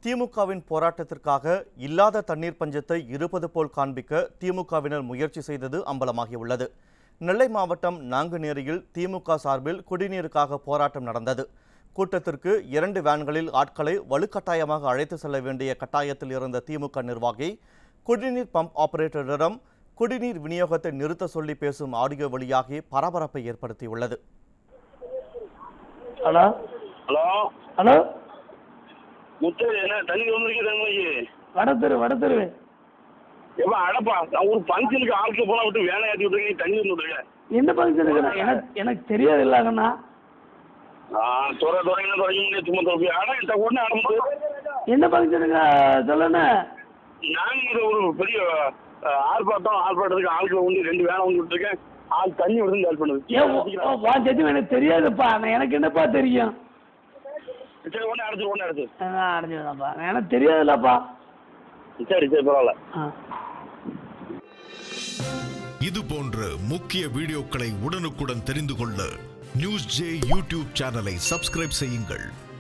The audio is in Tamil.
திமுகவின் போராட்டத்திற்காக இல்லாத தண்ணீர் பஞ்சத்தை இருப்பது போல் காண்பிக்க திமுகவினர் முயற்சி செய்தது அம்பலமாகியுள்ளது நெல்லை மாவட்டம் நாங்குநேரியில் திமுக சார்பில் குடிநீருக்காக போராட்டம் நடந்தது கூட்டத்திற்கு இரண்டு வேன்களில் ஆட்களை வலுக்கட்டாயமாக அழைத்து செல்ல வேண்டிய கட்டாயத்தில் இருந்த திமுக நிர்வாகி குடிநீர் பம்ப் ஆபரேட்டரிடம் குடிநீர் விநியோகத்தை நிறுத்த சொல்லி பேசும் ஆடியோ வெளியாகி பரபரப்பை ஏற்படுத்தியுள்ளது ஹலோ ஹலோ ஹலோ முத்து என்ன தண்ணி வந்துருக்கு தண்ணி வடத்தெரு வடத்தெரு எப்பா அடப்பா நான் ஒரு ஃபங்க்ஷனுக்கு ஆளுக்கு போனா விட்டு வேலை ஏற்றி விட்டுருக்க நீ தண்ணி வந்து விட்டுருக்க எந்த ஃபங்க்ஷனுக்கு எனக்கு எனக்கு தெரியாது இல்லைங்கண்ணா ஆ துறை துறைங்க துறைக்க முடியாது சும்மா துறப்பி அட இந்த உடனே ஆரம்பிச்சு எந்த ஃபங்க்ஷனுக்கு சொல்லண்ணே நாங்கள் இதை ஒரு பெரிய அஹ், ஆர்ப்பாட்டம் ஆர்ப்பாட்டத்துக்கு ஆளுக்கு வந்து ரெண்டு வேலை வந்து விட்டுருக்கேன் ஆள் தண்ணி விடுறது ஹெல்ப் பண்ணுது ஏன் உ- உ- வா சத்தி எனக்கு தெரியாதுப்பா நான் எனக்கு என்னப்பா தெரியும் சரி ஒன்று அடைச்சு ஒன்று அடைச்சு நான் அடைஞ்சிடுறேன்ப்பா எனக்கு தெரியாதுல்லப்பா சரி சரி பரவாயில்ல ஆ இது போன்ற முக்கிய வீடியோக்களை உடனுக்குடன் தெரிந்து கொள்ள நியூஸ் ஜே யூடியூப் சேனலை சப்ஸ்கிரைப் செய்யுங்கள்